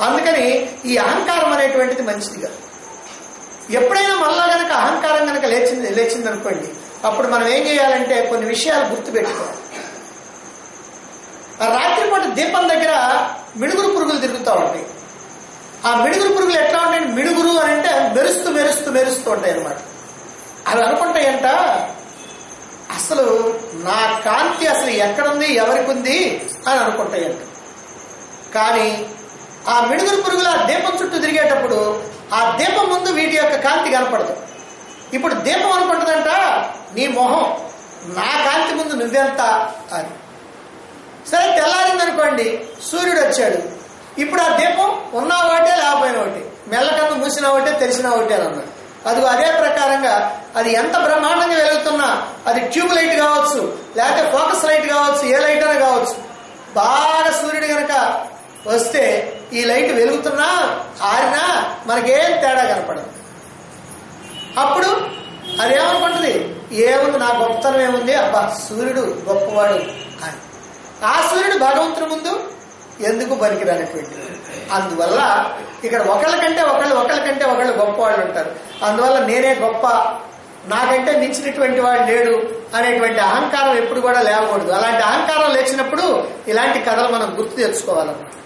అందుకని ఈ అహంకారం అనేటువంటిది మంచిది కాదు ఎప్పుడైనా మళ్ళా గనక అహంకారం గనక లేచింది లేచింది అనుకోండి అప్పుడు మనం ఏం చేయాలంటే కొన్ని విషయాలు గుర్తుపెట్టుకోవాలి ఆ రాత్రిపూట దీపం దగ్గర మిడుగురు పురుగులు తిరుగుతూ ఉంటాయి ఆ మిడుగురు పురుగులు ఎట్లా ఉంటాయి మిడుగురు అని అంటే మెరుస్తూ మెరుస్తూ మెరుస్తూ ఉంటాయి అనమాట అవి అనుకుంటాయంట అసలు నా కాంతి అసలు ఎక్కడుంది ఎవరికి ఉంది అని అనుకుంటాయంట కానీ ఆ మిడుగురు పురుగులు ఆ దీపం చుట్టూ తిరిగేటప్పుడు ఆ దీపం ముందు వీటి యొక్క కాంతి కనపడదు ఇప్పుడు దీపం అనుకుంటుందంట నీ మొహం నా కాంతి ముందు నువ్వెంత అని సరే తెల్లారింది అనుకోండి సూర్యుడు వచ్చాడు ఇప్పుడు ఆ దీపం ఉన్నా ఒకటే లేకపోయినా ఒకటి మెల్లకన్ను మూసిన ఒకటే తెలిసిన ఒకటే అని అన్నాడు అది అదే ప్రకారంగా అది ఎంత బ్రహ్మాండంగా వెలుగుతున్నా అది ట్యూబ్ లైట్ కావచ్చు లేకపోతే ఫోకస్ లైట్ కావచ్చు ఏ లైట్ అయినా కావచ్చు బాగా సూర్యుడు గనక వస్తే ఈ లైట్ వెలుగుతున్నా ఆరినా మనకేం తేడా కనపడదు అప్పుడు అదేమనుకుంటుంది ఏముంది నా గొప్పతనం ఏముంది అబ్బా సూర్యుడు గొప్పవాడు అని ఆ సూర్యుడు భగవంతుని ముందు ఎందుకు పనికిరానటువంటి అందువల్ల ఇక్కడ ఒకళ్ళకంటే ఒకళ్ళు ఒకళ్ళకంటే ఒకళ్ళు గొప్పవాళ్ళు ఉంటారు అందువల్ల నేనే గొప్ప నాకంటే మించినటువంటి వాడు లేడు అనేటువంటి అహంకారం ఎప్పుడు కూడా లేవకూడదు అలాంటి అహంకారం లేచినప్పుడు ఇలాంటి కథలు మనం గుర్తు తెచ్చుకోవాలన్నమాట